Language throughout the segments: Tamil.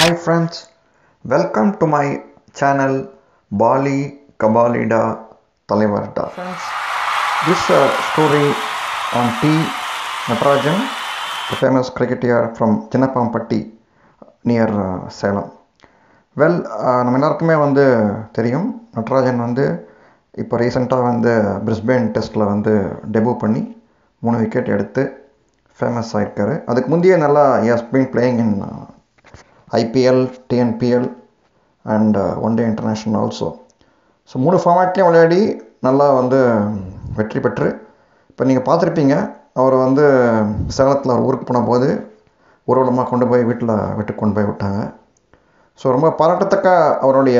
Hi friends, welcome to my channel Bali Kabalida Talavarda. Friends, this uh, story on T. Natarajan, the famous cricketer from Chinnapampatti near uh, Salem. Well நம்ம எல்லாருக்குமே வந்து தெரியும் நட்ராஜன் வந்து இப்போ ரீசெண்டாக வந்து பிரிஸ்பேன் டெஸ்ட்டில் வந்து டெபு பண்ணி மூணு விக்கெட் எடுத்து ஃபேமஸ் ஆகிருக்காரு அதுக்கு முந்தைய நல்லா has been playing in IPL TNPL and one day international also so மூணு ஃபார்மேட்லேயும் விளையாடி நல்லா வந்து வெற்றி பெற்று இப்போ நீங்கள் பார்த்துருப்பீங்க அவர் வந்து சேலத்தில் அவர் ஊருக்கு போன போது ஊர்வலமாக கொண்டு போய் வீட்டில் விட்டு கொண்டு போய் விட்டாங்க ஸோ ரொம்ப பாராட்டத்தக்க அவருடைய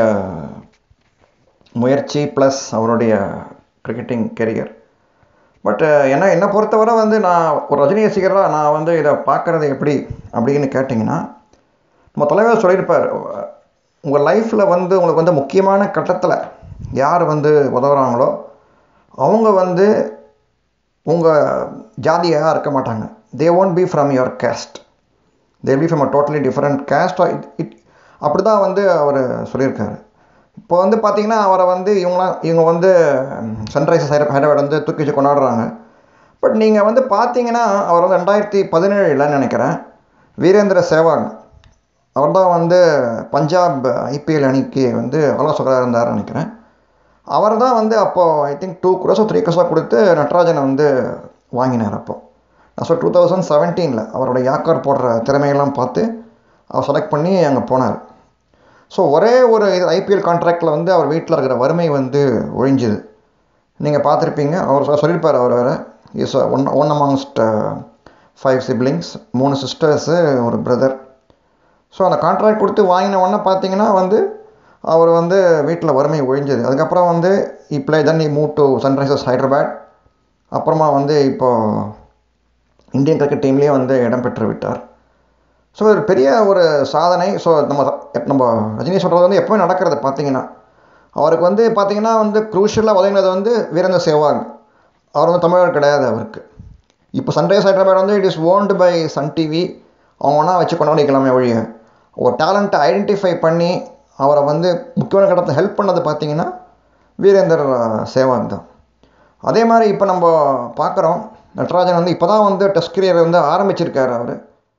முயற்சி ப்ளஸ் அவருடைய கிரிக்கெட்டிங் கெரியர் பட் என்ன என்னை பொறுத்தவரை வந்து நான் ஒரு ரஜினி ரசிகராக நான் வந்து இதை பார்க்குறது எப்படி அப்படின்னு கேட்டிங்கன்னா நம்ம தலைவர் சொல்லியிருப்பார் உங்கள் லைஃப்பில் வந்து உங்களுக்கு வந்து முக்கியமான கட்டத்தில் யார் வந்து உதவுறாங்களோ அவங்க வந்து உங்கள் ஜாதியாக இருக்க மாட்டாங்க they won't be from your caste they be from a totally different caste it அப்படி தான் வந்து அவர் சொல்லியிருக்காரு இப்போ வந்து பார்த்திங்கன்னா அவரை வந்து இவங்களாம் இவங்க வந்து சன்ரைசர்ஸ் ஹைதராபாத் வந்து தூக்கி வச்சு கொண்டாடுறாங்க பட் நீங்கள் வந்து பார்த்தீங்கன்னா அவர் வந்து ரெண்டாயிரத்தி பதினேழில் நினைக்கிறேன் வீரேந்திர சேவாக் அவர் தான் வந்து பஞ்சாப் ஐபிஎல் அணிக்கு வந்து ஆலோசகராக இருந்தார் நினைக்கிறேன் அவர் தான் வந்து அப்போது I think two crores three crores கொடுத்து நட்ராஜனை வந்து வாங்கினார் அப்போது நான் சொல் டூ தௌசண்ட் செவன்டீனில் அவரோட யாக்கர் போடுற திறமையெல்லாம் பார்த்து அவர் செலக்ட் பண்ணி அங்கே போனார் ஸோ ஒரே ஒரு இது ஐபிஎல் கான்ட்ராக்டில் வந்து அவர் வீட்டில் இருக்கிற வறுமை வந்து ஒழிஞ்சுது நீங்கள் பார்த்துருப்பீங்க அவர் சொல்லியிருப்பார் அவர் வேறு is one one amongst five siblings மூணு சிஸ்டர்ஸு ஒரு பிரதர் ஸோ அந்த கான்ட்ராக்ட் கொடுத்து வாங்கின உடனே பார்த்தீங்கன்னா வந்து அவர் வந்து வீட்டில் வறுமை ஒழிஞ்சது அதுக்கப்புறம் வந்து இப்ளே then he move to Sunrisers Hyderabad அப்புறமா வந்து இப்போது இந்தியன் கிரிக்கெட் டீம்லேயே வந்து இடம் பெற்று விட்டார் ஸோ ஒரு பெரிய ஒரு சாதனை ஸோ நம்ம நம்ம ரஜினி சொல்கிறது வந்து எப்போவுமே நடக்கிறது பார்த்தீங்கன்னா அவருக்கு வந்து பார்த்தீங்கன்னா வந்து க்ரூஷியலாக உதவினது வந்து வீரேந்திர சேவாக் அவர் வந்து தமிழர் கிடையாது அவருக்கு இப்போ சன்ரைஸ் ஹைதராபாத் வந்து it is owned by Sun TV அவங்க ஒன்றா வச்சு கொண்டாடிக்கலாமே ஒழிய ஒரு டேலண்ட்டை ஐடென்டிஃபை பண்ணி அவரை வந்து முக்கியமான கட்டத்தில் ஹெல்ப் பண்ணது பார்த்தீங்கன்னா வீரேந்தர் சேவாக் தான் அதே மாதிரி இப்போ நம்ம பார்க்குறோம் நட்ராஜன் வந்து இப்போ தான் வந்து டெஸ்ட் கரியர் வந்து ஆரம்பிச்சிருக்காரு அவர்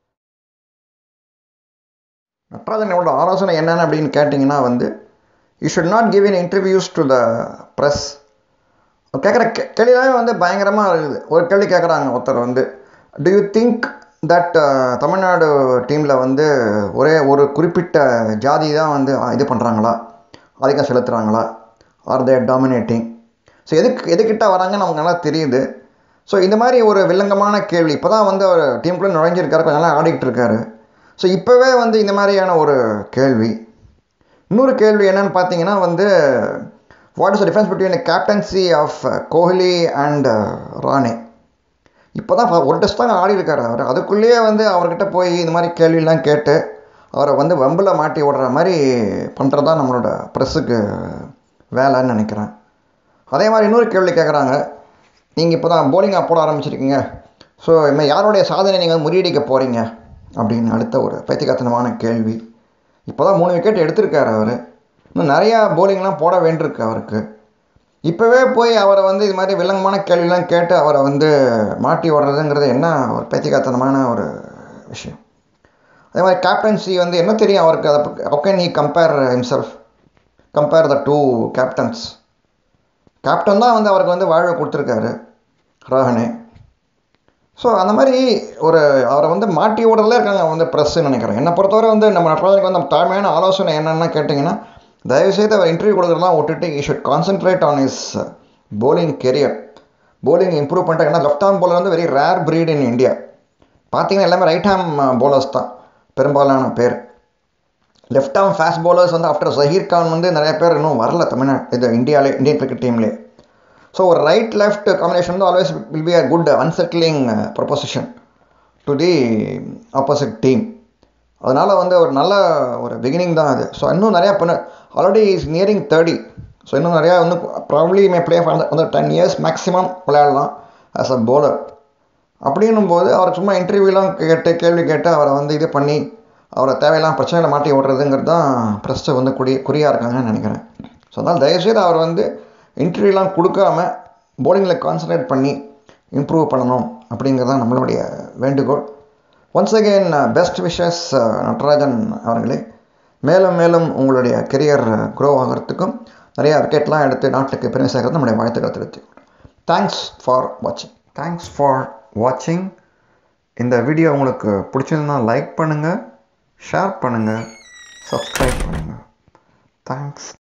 நட்ராஜனோட ஆலோசனை என்னென்ன அப்படின்னு கேட்டிங்கன்னா வந்து you should not give in interviews to the press கேட்குற கே கேள்வியாகவே வந்து பயங்கரமாக இருக்குது ஒரு கேள்வி கேட்குறாங்க ஒருத்தர் வந்து do you think that Tamil Nadu டீமில் வந்து ஒரே ஒரு குறிப்பிட்ட ஜாதி தான் வந்து இது பண்ணுறாங்களா ஆதிக்கம் செலுத்துகிறாங்களா ஆர் தே டாமினேட்டிங் ஸோ எதுக்கு எதுக்கிட்ட வராங்கன்னு நமக்கு நல்லா தெரியுது ஸோ இந்த மாதிரி ஒரு வில்லங்கமான கேள்வி இப்போ தான் வந்து அவர் டீமுக்குள்ளே நுழைஞ்சிருக்காரு கொஞ்சம் நல்லா ஆடிக்கிட்டு இருக்காரு ஸோ இப்போவே வந்து இந்த மாதிரியான ஒரு கேள்வி இன்னொரு கேள்வி என்னன்னு பார்த்தீங்கன்னா வந்து what is the difference between captaincy of Kohli and Rahane இப்போ தான் ஒரு டெஸ்ட் தான் ஆடி இருக்கார் அவர் அதுக்குள்ளேயே வந்து அவர்கிட்ட போய் இந்த மாதிரி கேள்வியெல்லாம் கேட்டு அவரை வந்து வம்பில் மாட்டி விடுற மாதிரி பண்ணுறது தான் நம்மளோட ப்ரெஸ்ஸுக்கு வேலைன்னு நினைக்கிறேன் அதே மாதிரி இன்னொரு கேள்வி கேட்குறாங்க நீங்கள் இப்போ தான் போலிங்காக போட ஆரம்பிச்சிருக்கீங்க ஸோ இனிமேல் யாருடைய சாதனை நீங்கள் வந்து முறியடிக்க போகிறீங்க அப்படின்னு அடுத்த ஒரு பைத்தியகாத்தனமான கேள்வி இப்போ தான் மூணு விக்கெட் எடுத்திருக்காரு அவர் இன்னும் நிறையா போலிங்லாம் போட வேண்டியிருக்கு அவருக்கு இப்போவே போய் அவரை வந்து இது மாதிரி வில்லங்கமான கேள்விலாம் கேட்டு அவரை வந்து மாட்டி விடுறதுங்கிறது என்ன ஒரு பைத்தியகாத்தனமான ஒரு விஷயம் அதே மாதிரி கேப்டன்சி வந்து என்ன தெரியும் அவருக்கு அதை how can he compare himself compare the to captains captain தான் வந்து அவருக்கு வந்து வாழ்வை கொடுத்துருக்காரு ரோஹனே ஸோ அந்த மாதிரி ஒரு அவரை வந்து மாட்டி விடுறதுல இருக்காங்க வந்து ப்ரெஸ்ஸுன்னு நினைக்கிறேன் என்னை பொறுத்தவரை வந்து நம்ம நடராஜனுக்கு வந்து நம்ம தாழ்மையான ஆலோசனை என்னென்னா கேட்டிங்கன்னா தயவுசெய்து அவர் இன்டர்வியூ கொடுக்குறதெல்லாம் விட்டுட்டு he should concentrate on his bowling career bowling improve பண்ணிட்டு ஏன்னா லெஃப்ட் ஹேம் போலர் வந்து very rare breed in India பார்த்தீங்கன்னா எல்லாமே ரைட் ஹேம் போலர்ஸ் தான் பெரும்பாலான பேர் லெஃப்ட் ஹேம் ஃபாஸ்ட் போலர்ஸ் வந்து ஆஃப்டர் ஜஹீர் கான் வந்து நிறைய பேர் இன்னும் வரல தமிழ்நாடு இது இந்தியாவிலே இந்தியன் கிரிக்கெட் டீம்லேயே ஸோ ஒரு ரைட் லெஃப்ட் காம்பினேஷன் வந்து always will be a good unsettling proposition to the opposite team அதனால் வந்து ஒரு நல்ல ஒரு பிகினிங் தான் அது ஸோ இன்னும் நிறையா பண்ண already is nearing thirty so இன்னும் நிறையா இன்னும் ப்ராப்ளி மே ப்ளே ஃபார் வந்து டென் இயர்ஸ் மேக்ஸிமம் விளையாடலாம் ஆஸ் அ போலர் அப்படின்னும் போது அவர் சும்மா இன்டர்வியூலாம் கேட்டு கேள்வி கேட்டு அவரை வந்து இது பண்ணி அவரை தேவையில்லாம் பிரச்சனையில் மாட்டி விடுறதுங்கிறது தான் ப்ரெஸ்ஸை வந்து குறி குறியாக இருக்காங்கன்னு நினைக்கிறேன் ஸோ அதனால் தயவுசெய்து அவர் வந்து இன்டர்வியூலாம் கொடுக்காம போலிங்கில் கான்சன்ட்ரேட் பண்ணி இம்ப்ரூவ் பண்ணணும் அப்படிங்கிறது தான் நம்மளுடைய வேண்டுகோள் once again best wishes Natarajan அவர்களே மேலும் மேலும் உங்களுடைய கெரியர் க்ரோ ஆகிறதுக்கும் நிறையா விக்கெட்லாம் எடுத்து நாட்டுக்கு பெருமை சேர்க்கறது நம்முடைய வாழ்த்துக்களை தெரிவித்துக்கொள்கிறோம் தேங்க்ஸ் ஃபார் வாட்சிங் தேங்க்ஸ் ஃபார் வாட்சிங் இந்த வீடியோ உங்களுக்கு பிடிச்சிருந்தா லைக் பண்ணுங்கள் ஷேர் பண்ணுங்கள் சப்ஸ்கிரைப் பண்ணுங்கள் தேங்க்ஸ்